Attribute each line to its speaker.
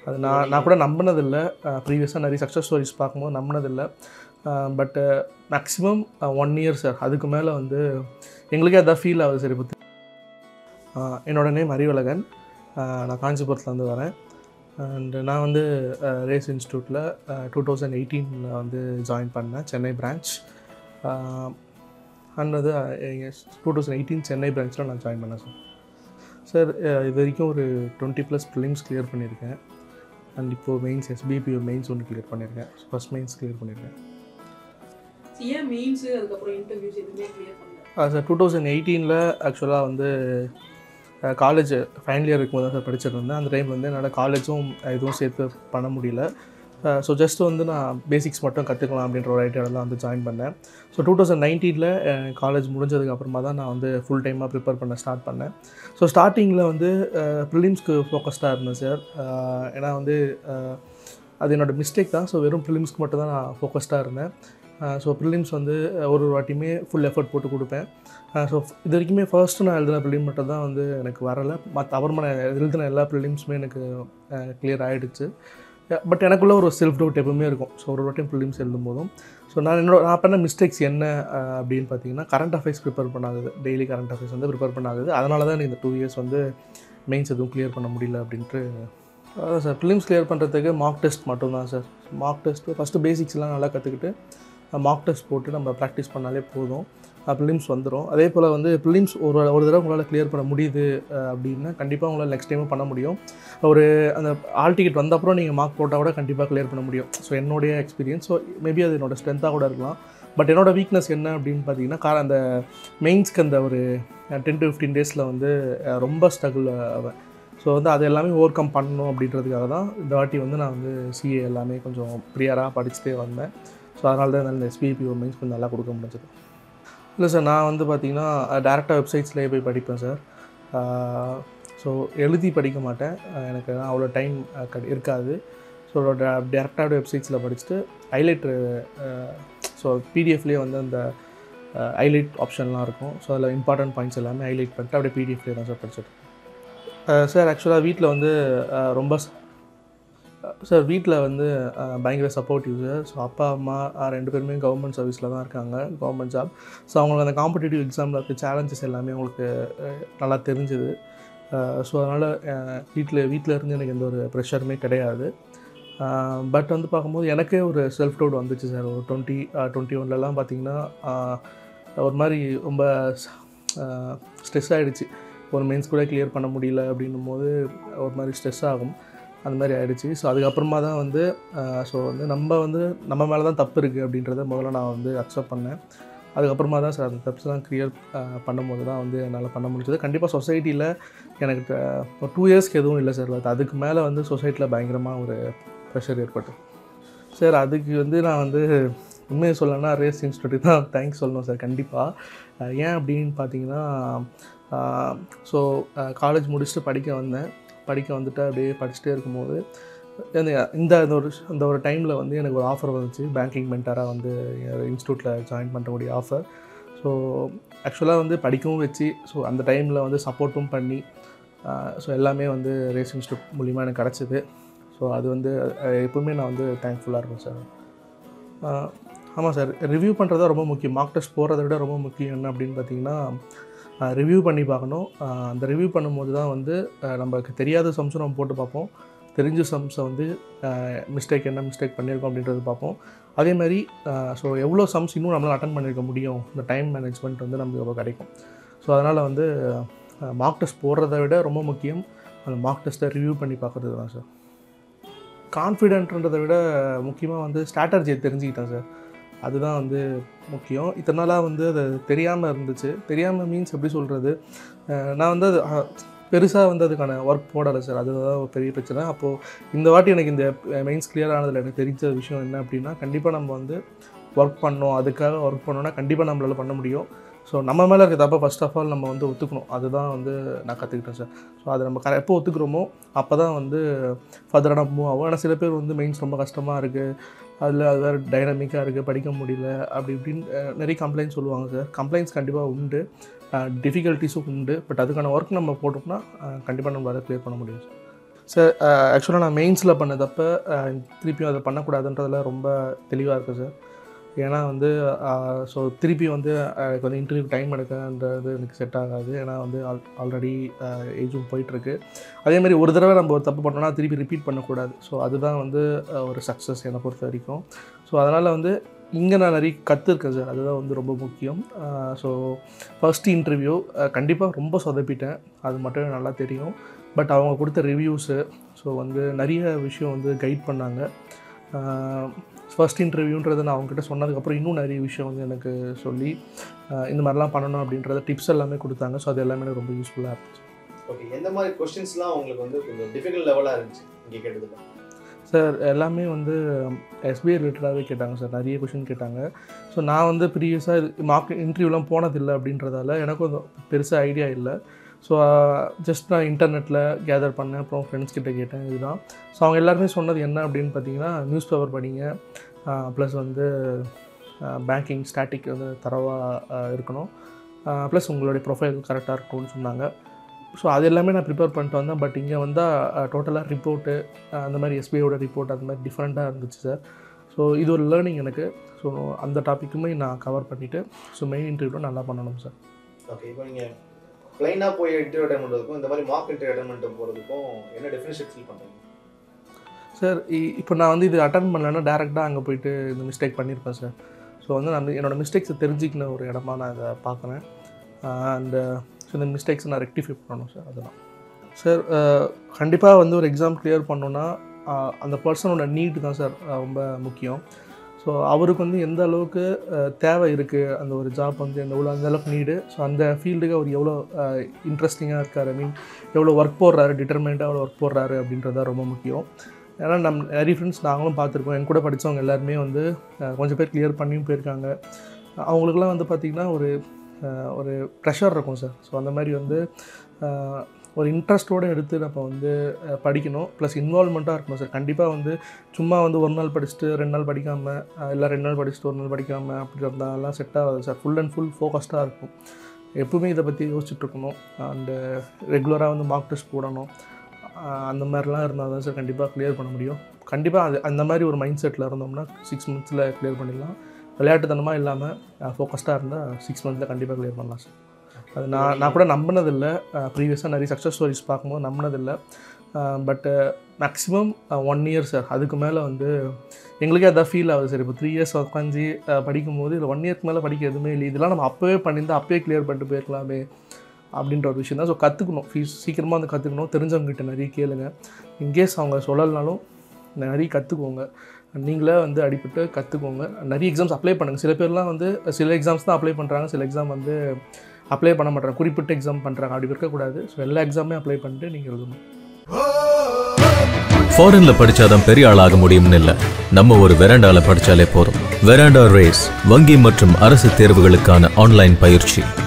Speaker 1: அது நான் நான் கூட நம்பினதில்லை ப்ரீவியஸாக நிறைய சக்ஸஸ் ஸ்டோரிஸ் பார்க்கும்போது நம்பினதில்லை பட்டு மேக்ஸிமம் ஒன் இயர் சார் அதுக்கு மேலே வந்து எங்களுக்கே அதான் ஃபீல் ஆகுது சரி பற்றி என்னோட நேம் அறிவழகன் ஆஹ் நான் காஞ்சிபுரத்துலேருந்து வரேன் அண்டு நான் வந்து ரேஸ் இன்ஸ்டியூட்டில் டூ தௌசண்ட் எயிட்டீனில் வந்து ஜாயின் பண்ணேன் சென்னை பிரான்ச் அண்ட் வந்து டூ தௌசண்ட் எயிட்டீன் சென்னை பிரான்ச்சில் நான் ஜாயின் பண்ணேன் சார் சார் இது வரைக்கும் ஒரு டுவெண்ட்டி ப்ளஸ் ப்ரிலிம்ஸ் கிளியர் பண்ணியிருக்கேன் அண்ட் இப்போது மெயின்ஸ் எஸ்பிபிஓ மெயின்ஸ் ஒன்று கிளியர் பண்ணியிருக்கேன் ஃபஸ்ட் மெயின்ஸ் கிளியர் பண்ணியிருக்கேன்
Speaker 2: ஏன் மெயின்ஸு அதுக்கப்புறம் இன்டர்வியூஸ் எதுவுமே கிளியர் பண்ணல
Speaker 1: சார் டூ தௌசண்ட் எயிட்டீனில் ஆக்சுவலாக வந்து காலேஜ் ஃபைனல் இயர் இருக்கும்போது தான் சார் படிச்சுட்டு இருந்தேன் அந்த டைம் வந்து என்னால் காலேஜும் எதுவும் சேர்த்து பண்ண முடியல ஸோ ஜஸ்ட் வந்து நான் பேசிக்ஸ் மட்டும் கற்றுக்கலாம் அப்படின்ற ஒரு ஐடியாவில் தான் வந்து ஜாயின் பண்ணேன் ஸோ டூ தௌசண்ட் நைன்டீனில் காலேஜ் முடிஞ்சதுக்கு அப்புறமா தான் நான் வந்து ஃபுல் டைமாக ப்ரிப்பேர் பண்ண ஸ்டார்ட் பண்ணேன் ஸோ ஸ்டார்டிங்கில் வந்து ப்ரிலிம்ஸ்க்கு ஃபோக்கஸ்டாக இருந்தேன் சார் ஏன்னா வந்து அஹ், அது என்னோடய மிஸ்டேக் தான் ஸோ வெறும் ப்ரிலிம்ஸ்க்கு மட்டும் தான் நான் ஃபோக்கஸ்டாக இருந்தேன் ஸோ ப்ரிலிம்ஸ் வந்து அஹ், ஒரு ஒரு வாட்டியுமே ஃபுல் எஃபர்ட் போட்டு கொடுப்பேன் ஸோ இது வரைக்குமே ஃபர்ஸ்ட்டு நான் எழுதின ப்ரிலிம் மட்டும் தான் வந்து எனக்கு வரலை மற்ற அப்புறமா நான் எழுதின எல்லா ப்ரிலிம்ஸுமே எனக்கு கிளியர் ஆகிடுச்சு பட் எனக்குள்ள ஒரு செல்ஃப் டவுட் எப்பவுமே இருக்கும் ஸோ ஒரு வாட்டியும் ப்ரிலிம்ஸ் எழுதும் போதும் ஸோ நான் என்னோட நான் பண்ண மிஸ்டேக்ஸ் என்ன அஹ், அப்படின்னு பார்த்தீங்கன்னா கரண்ட் அஃபேர்ஸ் ப்ரிப்பேர் பண்ணாதது டெய்லி கரண்ட் அஃபேர்ஸ் வந்து ப்ரிப்பேர் பண்ணாதது அதனால தான் எனக்கு இந்த டூ இயர்ஸ் வந்து மெயின்ஸ் எதுவும் கிளியர் பண்ண முடியல அப்படின்ட்டு அதான் சார் ப்ரிலிம்ஸ் கிளியர் பண்ணுறதுக்கு மார்க் டெஸ்ட் மட்டும்தான் சார் மார்க் டெஸ்ட்டு ஃபஸ்ட்டு பேசிக்ஸ்லாம் நல்லா கற்றுக்கிட்டு மார்க் டெஸ்ட் போட்டு நம்ம ப்ராக்டிஸ் பண்ணாலே போதும் ப்ரிலிம்ஸ் வந்துடும் அதே போல் வந்து ப்ரிலிம்ஸ் ஒரு ஒரு தடவை உங்களால் கிளியர் பண்ண முடியுது அஹ், அப்படின்னா கண்டிப்பாக உங்களால் நெக்ஸ்ட் டைமும் பண்ண முடியும் ஒரு அந்த ஆல் டிக்கெட் வந்த அப்புறம் நீங்கள் மார்க் போட்டால் கூட கண்டிப்பாக கிளியர் பண்ண முடியும் ஸோ என்னுடைய எக்ஸ்பீரியன்ஸ் ஸோ மேபி அது என்னோட ஸ்ட்ரென்த்தாக கூட இருக்கலாம் பட் என்னோட வீக்னஸ் என்ன அப்படின்னு பார்த்தீங்கன்னா கா அந்த மெயின்ஸ்க்கு அந்த ஒரு டென் டு ஃபிஃப்டீன் டேஸில் வந்து அஹ், ரொம்ப ஸ்ட்ரகிள் ஆவேன் ஸோ வந்து அது எல்லாமே ஓவர் கம் பண்ணணும் அப்படின்றதுக்காக தான் இந்த வாட்டி வந்து நான் வந்து சிஏ எல்லாமே கொஞ்சம் ப்ரியராக படிச்சுட்டே வந்தேன் ஸோ அதனால தான் என்னால் இந்த எஸ்பிபி மெயின்ஸ் கொஞ்சம் நல்லா கொடுக்க முடிஞ்சது இல்லை சார் நான் வந்து பார்த்தீங்கன்னா டேரெக்டாக வெப்சைட்ஸ்லேயே போய் படிப்பேன் சார் ஸோ எழுதி படிக்க மாட்டேன் அஹ் எனக்கு அவ்வளோ டைம் இருக்காது ஸோ டேரெக்டாக வெப்சைட்ஸில் படிச்சுட்டு ஹைலைட்ரு ஸோ பிடிஎஃப்லேயே வந்து அந்த ஹைலைட் ஆப்ஷன்லாம் இருக்கும் ஸோ அதில் இம்பார்ட்டன்ட் பாயிண்ட்ஸ் எல்லாமே ஹைலைட் பண்ணிட்டு அப்படியே பிடிஎஃப்லேயே தான் சார் படிச்சுட்டு சார் ஆக்சுவலாக வீட்டில் வந்து அஹ், ரொம்ப சார் வீட்டில் வந்து அஹ், பயங்கர சப்போர்ட்டிவ் சார் ஸோ அப்பா அம்மா அஹ், ரெண்டு பேருமே கவர்மெண்ட் சர்வீஸில் தான் இருக்காங்க கவர்மெண்ட் ஜாப் ஸோ அவங்களுக்கு அந்த காம்படிட்டிவ் எக்ஸாமில் இருக்க சேலஞ்சஸ் எல்லாமே அவங்களுக்கு அஹ், நல்லா தெரிஞ்சுது ஸோ அதனால் வீட்டில் வீட்டில் இருந்து எனக்கு எந்த ஒரு ப்ரெஷருமே கிடையாது பட் வந்து பார்க்கும்போது எனக்கே ஒரு செல்ஃப் டவுட் வந்துச்சு சார் ஒரு டுவெண்ட்டி டுவெண்ட்டி ஒன்லலாம் பார்த்தீங்கன்னா அஹ், ஒரு மாதிரி ரொம்ப ஸ்ட்ரெஸ் ஆகிடுச்சு ஒரு மெயின்ஸ் கூட கிளியர் பண்ண முடியல அப்படின்னும் போது ஒரு மாதிரி ஸ்ட்ரெஸ் ஆகும் அந்த மாதிரி ஆயிடுச்சு ஸோ அதுக்கப்புறமா தான் வந்து ஸோ வந்து நம்ம வந்து நம்ம மேலே தான் தப்பு இருக்குது அப்படின்றத முதல்ல நான் வந்து அக்செப்ட் பண்ணேன் அதுக்கப்புறமா தான் சார் அந்த தப்ஸ்லாம் கிளியர் பண்ணும்போது தான் வந்து என்னால் பண்ண முடிஞ்சது கண்டிப்பாக சொசைட்டியில் எனக்கு த- ஒரு டூ இயர்ஸ்க்கு எதுவும் இல்லை சார் அது அதுக்கு மேலே வந்து சொசைட்டியில் பயங்கரமாக ஒரு ப்ரெஷர் ஏற்பட்டு சார் அதுக்கு வந்து நான் வந்து உண்மையை சொல்லணும்னா ரேஸ் இன்ஸ்டியூட் தான் தேங்க்ஸ் சொல்லணும் சார் கண்டிப்பாக ஏன் அப்படின்னு பார்த்தீங்கன்னா ஸோ காலேஜ் முடிச்சுட்டு படிக்க வந்தேன் படிக்க வந்துட்டு அப்படியே படிச்சுட்டே இருக்கும்போது இந்த இந்த இந்த ஒரு இந்த ஒரு டைமில் வந்து எனக்கு ஒரு ஆஃபர் வந்துச்சு பேங்கிங் மென்டராக வந்து இன்ஸ்டியூட்டில் ஜாயின் பண்ணுறக்கூடிய ஆஃபர் ஸோ ஆக்சுவலாக வந்து படிக்கவும் வச்சு ஸோ அந்த டைமில் வந்து சப்போர்ட்டும் பண்ணி ஸோ எல்லாமே வந்து ரேஸ் இன்ஸ்டியூட் மூலிமா எனக்கு கிடச்சிது ஸோ அது வந்து அஹ், எப்பவுமே நான் வந்து தேங்க்ஃபுல்லாக இருப்பேன் சார் ஆமாம் சார் ரிவ்யூ பண்ணுறது ரொம்ப முக்கியம் மார்க் டெஸ்ட் போகிறத விட ரொம்ப முக்கியம் என்ன அப்படின்னு பார்த்தீங்கன்னா ரிவ்யூ பண்ணி பார்க்கணும் அஹ், அந்த ரிவ்யூ பண்ணும்போது தான் வந்து அஹ், நமக்கு தெரியாத சம்ஸும் நம்ம போட்டு பார்ப்போம் தெரிஞ்ச சம்ஸை வந்து மிஸ்டேக் என்ன மிஸ்டேக் பண்ணியிருக்கோம் அப்படின்றது பார்ப்போம் அதே மாதிரி ஸோ எவ்வளோ சம்ஸ் இன்னும் நம்மளால் அட்டன் பண்ணியிருக்க முடியும் இந்த டைம் மேனேஜ்மெண்ட் வந்து நமக்கு ரொம்ப கிடைக்கும் ஸோ அதனால் வந்து மார்க் டெஸ்ட் போடுறத விட ரொம்ப முக்கியம் அந்த மார்க் டெஸ்ட்டை ரிவ்யூ பண்ணி பார்க்குறது தான் சார் கான்ஃபிடென்ட்ன்றதை விட முக்கியமாக வந்து ஸ்ட்ராட்டர்ஜியை தெரிஞ்சுக்கிட்டேன் சார் அதுதான் வந்து முக்கியம் இத்தனை நாளாக வந்து அது தெரியாமல் இருந்துச்சு தெரியாமல் மீன்ஸ் எப்படி சொல்கிறது நான் வந்து அது பெருசாக வந்து அதுக்கான ஒர்க் போடலை சார் அதுதான் ஒரு பெரிய பிரச்சனை அப்போது இந்த வாட்டி எனக்கு இந்த மெயின்ஸ் கிளியர் ஆனதில் எனக்கு தெரிஞ்ச விஷயம் என்ன அப்படின்னா கண்டிப்பாக நம்ம வந்து ஒர்க் பண்ணோம் அதுக்காக ஒர்க் பண்ணோன்னா கண்டிப்பாக நம்மளால் பண்ண முடியும் ஸோ நம்ம மேலே இருக்க தப்பை ஃபர்ஸ்ட் ஆஃப் ஆல் நம்ம வந்து ஒத்துக்கணும் அதுதான் வந்து நான் கற்றுக்கிட்டேன் சார் ஸோ அதை நம்ம க எப்போ ஒத்துக்கிறோமோ அப்போ தான் வந்து ஃபர்தராக நம்ம மூவ் ஆகும் ஆனால் சில பேர் வந்து மெயின்ஸ் ரொம்ப கஷ்டமாக இருக்குது அதில் அது வேறு டைனமிக்காக இருக்குது படிக்க முடியல அப்படி இப்படின்னு அஹ், நிறைய கம்ப்ளைண்ட்ஸ் சொல்லுவாங்க சார் கம்ப்ளைண்ட்ஸ் கண்டிப்பாக உண்டு டிஃபிகல்ட்டிஸும் உண்டு பட் அதுக்கான ஒர்க் நம்ம போட்டோம்னா கண்டிப்பாக நம்மளால் க்ளியர் பண்ண முடியும் சார் சார் ஆக்சுவலாக நான் மெயின்ஸில் பண்ணதப்ப அஹ், திருப்பியும் அதை பண்ணக்கூடாதுன்றதுல ரொம்ப தெளிவாக இருக்குது சார் ஏன்னா வந்து ஸோ திருப்பி வந்து அஹ், எனக்கு வந்து இன்டர்வியூ டைம் எடுக்கன்றது எனக்கு செட் ஆகாது ஏன்னா வந்து ஆல் ஆல்ரெடி ஏஜும் போயிட்டுருக்கு அதே மாதிரி ஒரு தடவை நம்ம ஒரு தப்பு பண்ணோம்னா திருப்பி ரிப்பீட் பண்ணக்கூடாது ஸோ அதுதான் வந்து அஹ், ஒரு சக்ஸஸ் என்னை பொறுத்த வரைக்கும் ஸோ அதனால் வந்து இங்கே நான் நிறைய கற்றுருக்கேன் சார் அதுதான் வந்து ரொம்ப முக்கியம் ஸோ ஃபர்ஸ்ட் இன்டர்வியூ கண்டிப்பாக ரொம்ப சொதப்பிட்டேன் அது மட்டும் எனக்கு நல்லா தெரியும் பட் அவங்க கொடுத்த ரிவ்யூஸு ஸோ வந்து நிறைய விஷயம் வந்து கைட் பண்ணாங்க ஃபர்ஸ்ட் இன்டர்வியூன்றது நான் அவங்ககிட்ட சொன்னதுக்கப்புறம் இன்னும் நிறைய விஷயம் வந்து எனக்கு சொல்லி ஆஹ் இந்த மாதிரிலாம் பண்ணணும் அப்படின்றத டிப்ஸ் எல்லாமே கொடுத்தாங்க ஸோ அது எல்லாமே எனக்கு ரொம்ப யூஸ்ஃபுல்லாக இருந்துச்சு
Speaker 3: ஓகே எந்த மாதிரி கொஸ்டின்ஸ்லாம் உங்களுக்கு வந்து கொஞ்சம் டிஃபிகல்ட் லெவலாக இருந்துச்சு இங்கே கேட்டதுல
Speaker 1: சார் எல்லாமே வந்து எஸ்பிஐ ரிலேட்டடாகவே கேட்டாங்க சார் நிறைய கொஷின் கேட்டாங்க ஸோ நான் வந்து ப்ரீவியஸாக இது மார்க் இன்டர்வியூலாம் போனதில்லை அப்படின்றதால எனக்கும் அது பெருசாக ஐடியா இல்லை ஸோ ஜஸ்ட் நான் இன்டர்நெட்டில் கேதர் பண்ணேன் அப்புறம் ஃப்ரெண்ட்ஸ் கிட்ட கேட்டேன் இதுதான் ஸோ அவங்க எல்லாருமே சொன்னது என்ன அப்படின்னு பார்த்தீங்கன்னா நியூஸ் பேப்பர் படிங்க ப்ளஸ் வந்து பேங்கிங் ஸ்டாட்டிக் வந்து தரவாக இருக்கணும் ப்ளஸ் உங்களுடைய ப்ரொஃபைல் கரெக்டாக இருக்கணும்னு சொன்னாங்க ஸோ அது எல்லாமே நான் ப்ரிப்பேர் பண்ணிட்டு வந்தேன் பட் இங்கே வந்தால் டோட்டலாக ரிப்போர்ட்டு அந்த மாதிரி எஸ்பிஐயோட ரிப்போர்ட் அந்த மாதிரி டிஃப்ரெண்ட்டாக இருந்துச்சு சார் ஸோ இது ஒரு லேர்னிங் எனக்கு ஸோ அந்த டாப்பிக்குமே நான் கவர் பண்ணிவிட்டு ஸோ மெயின் இன்டர்வியூவில் நல்லா பண்ணணும் சார்
Speaker 3: ஓகே இப்போ நீங்கள் ப்ளைனாக போய் இன்டர்வியூ அட்டன் பண்ணுறதுக்கும் இந்த மாதிரி மார்க் இன்டர்வியூ அட்டன் பண்ணிட்டு போகிறதுக்கும் என்ன டிஃப்ரென்ஷியேட் ஃபீல் பண்ணுறீங்க
Speaker 1: சார் இப்போ நான் வந்து இது அட்டன் பண்ணலைன்னா டேரெக்டாக அங்கே போயிட்டு இந்த மிஸ்டேக் பண்ணியிருப்பேன் சார் ஸோ வந்து நான் என்னோடய மிஸ்டேக்ஸை தெரிஞ்சுக்கின ஒரு இடமா நான் இதை பார்க்குறேன் அண்ட் ஸோ இந்த மிஸ்டேக்ஸை நான் ரெக்டிஃபை பண்ணணும் சார் அதெல்லாம் சார் கண்டிப்பாக வந்து ஒரு எக்ஸாம் கிளியர் பண்ணோன்னா ஆஹ் அந்த பர்சனோட நீட் தான் சார் ரொம்ப முக்கியம் ஸோ அவருக்கு வந்து எந்த அளவுக்கு ஆஹ் தேவை இருக்குது அந்த ஒரு ஜாப் வந்து எந்த எவ்வளோ அந்த அளவுக்கு நீடு ஸோ அந்த ஃபீல்டுக்கு அவர் எவ்வளோ இன்ட்ரெஸ்டிங்காக இருக்கார் ஐ மீன் எவ்வளோ ஒர்க் போடுறாரு டிட்டர்மெண்ட்டாக எவ்வளோ ஒர்க் போடுறாரு அப்படின்றது தான் ரொம்ப முக்கியம் ஏன்னா நம்ம நிறைய ஃப்ரெண்ட்ஸ் நாங்களும் பார்த்துருக்கோம் என் கூட படித்தவங்க எல்லாருமே வந்து அஹ், கொஞ்சம் பேர் கிளியர் பண்ணியும் போயிருக்காங்க அவங்களுக்குலாம் வந்து பார்த்திங்கன்னா ஒரு அஹ், ஒரு ப்ரெஷர் இருக்கும் சார் ஸோ அந்த மாதிரி வந்து அஹ், ஒரு இன்ட்ரெஸ்ட்டோடு எடுத்து நம்ம வந்து அஹ், படிக்கணும் ப்ளஸ் இன்வால்மெண்ட்டாக இருக்கணும் சார் கண்டிப்பாக வந்து சும்மா வந்து ஒரு நாள் படிச்சுட்டு ரெண்டு நாள் படிக்காமல் இல்லை ரெண்டு நாள் படிச்சுட்டு ஒரு நாள் படிக்காமல் அப்படி இருந்தாலாம் செட் ஆகாது சார் ஃபுல் அண்ட் ஃபுல் ஃபோக்கஸ்டாக இருக்கும் எப்பவுமே இதை பற்றி யோசிச்சுட்டு இருக்கணும் அண்டு ரெகுலராக வந்து மார்க் டெஸ்ட் போடணும் ஆஹ் அந்த மாதிரிலாம் இருந்தால் தான் சார் கண்டிப்பாக க்ளியர் பண்ண முடியும் கண்டிப்பாக அது அந்த மாதிரி ஒரு மைண்ட் செட்டில் இருந்தோம்னா சிக்ஸ் மந்த்ஸில் க்ளியர் பண்ணிடலாம் விளையாட்டுத்தனமாக இல்லாமல் ஃபோக்கஸ்டாக இருந்தால் சிக்ஸ் மந்த்தில் கண்டிப்பாக க்ளியர் பண்ணலாம் சார் அது நான் நான் கூட நம்பினதில்லை ப்ரீவியஸாக நிறைய சக்ஸஸ் ஸ்டோரிஸ் பார்க்கும்போது நம்பினதில்லை பட்டு மேக்ஸிமம் ஒன் இயர் சார் அதுக்கு மேலே வந்து எங்களுக்கே அதான் ஃபீல் ஆகுது சார் இப்போ த்ரீ இயர்ஸ் உட்காந்து படிக்கும்போது இதில் ஒன் இயர்க்கு மேலே படிக்க எதுவுமே இல்லை இதெல்லாம் நம்ம அப்போவே பண்ணியிருந்தா அப்போவே க்ளியர் பண்ணிட்டு போயிருக்கலாமே அப்படின்ற ஒரு விஷயம் தான் ஸோ கற்றுக்கணும் ஃபீஸ் சீக்கிரமாக வந்து கற்றுக்கணும் தெரிஞ்சவங்ககிட்ட நிறைய கேளுங்க இன்கேஸ் அவங்க சொல்லலைனாலும் நிறைய கற்றுக்கோங்க நீங்களே வந்து அடிப்பட்டு கற்றுக்கோங்க நிறைய எக்ஸாம்ஸ் அப்ளை பண்ணுங்கள் சில பேர்லாம் வந்து சில எக்ஸாம்ஸ் தான் அப்ளை பண்ணுறாங்க சில எக்ஸாம் வந்து அப்ளை பண்ண மாட்டாங்க குறிப்பிட்ட எக்ஸாம் பண்ணுறாங்க அப்படி இருக்கக்கூடாது ஸோ எல்லா எக்ஸாமே அப்ளை பண்ணிட்டு நீங்கள் எழுதணும்
Speaker 4: ஃபாரின்ல படிச்சாதான் பெரிய ஆளாக முடியும்னு இல்ல நம்ம ஒரு வெராண்டால படிச்சாலே போதும் வெராண்டா ரேஸ் வங்கி மற்றும் அரசு தேர்வுகளுக்கான ஆன்லைன் பயிற்சி